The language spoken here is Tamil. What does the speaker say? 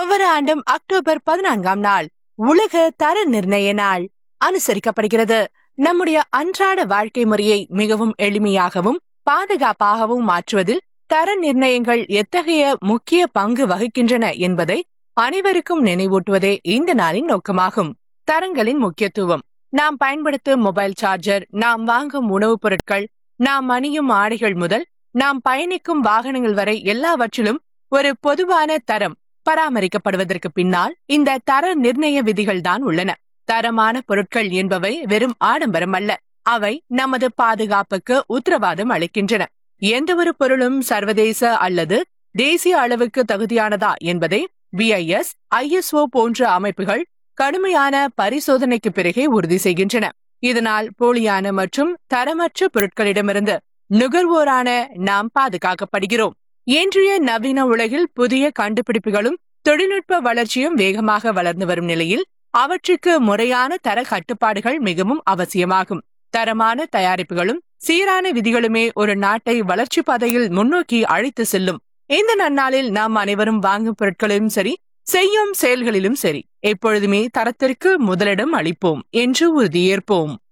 ஒவ்வொரு ஆண்டும் அக்டோபர் பதினான்காம் நாள் உலக தர நிர்ணய நாள் அனுசரிக்கப்படுகிறது நம்முடைய அன்றாட வாழ்க்கை முறையை மிகவும் எளிமையாகவும் பாதுகாப்பாகவும் மாற்றுவதில் தர நிர்ணயங்கள் எத்தகைய முக்கிய பங்கு வகிக்கின்றன என்பதை அனைவருக்கும் நினைவூட்டுவதே இந்த நாளின் நோக்கமாகும் தரங்களின் முக்கியத்துவம் நாம் பயன்படுத்தும் மொபைல் சார்ஜர் நாம் வாங்கும் உணவுப் பொருட்கள் நாம் அணியும் ஆடைகள் முதல் நாம் பயணிக்கும் வாகனங்கள் வரை எல்லாவற்றிலும் ஒரு பொதுவான தரம் பராமரிக்கப்படுவதற்கு பின்னால் இந்த தர நிர்ணய விதிகள் தான் உள்ளன தரமான பொருட்கள் என்பவை வெறும் ஆடம்பரம் அல்ல அவை நமது பாதுகாப்புக்கு உத்தரவாதம் அளிக்கின்றன எந்த ஒரு பொருளும் சர்வதேச அல்லது தேசிய அளவுக்கு தகுதியானதா என்பதை பிஐஎஸ் ஐஎஸ்ஓ போன்ற அமைப்புகள் கடுமையான பரிசோதனைக்கு பிறகே உறுதி செய்கின்றன இதனால் போலியான மற்றும் தரமற்ற பொருட்களிடமிருந்து நுகர்வோரான நாம் பாதுகாக்கப்படுகிறோம் இன்றைய நவீன உலகில் புதிய கண்டுபிடிப்புகளும் தொழில்நுட்ப வளர்ச்சியும் வேகமாக வளர்ந்து வரும் நிலையில் அவற்றுக்கு முறையான தர கட்டுப்பாடுகள் மிகவும் அவசியமாகும் தரமான தயாரிப்புகளும் சீரான விதிகளுமே ஒரு நாட்டை வளர்ச்சி பாதையில் முன்னோக்கி அழைத்து செல்லும் இந்த நன்னாளில் நாம் அனைவரும் வாங்கும் பொருட்களிலும் சரி செய்யும் செயல்களிலும் சரி எப்பொழுதுமே தரத்திற்கு முதலிடம் அளிப்போம் என்று உறுதியேற்போம்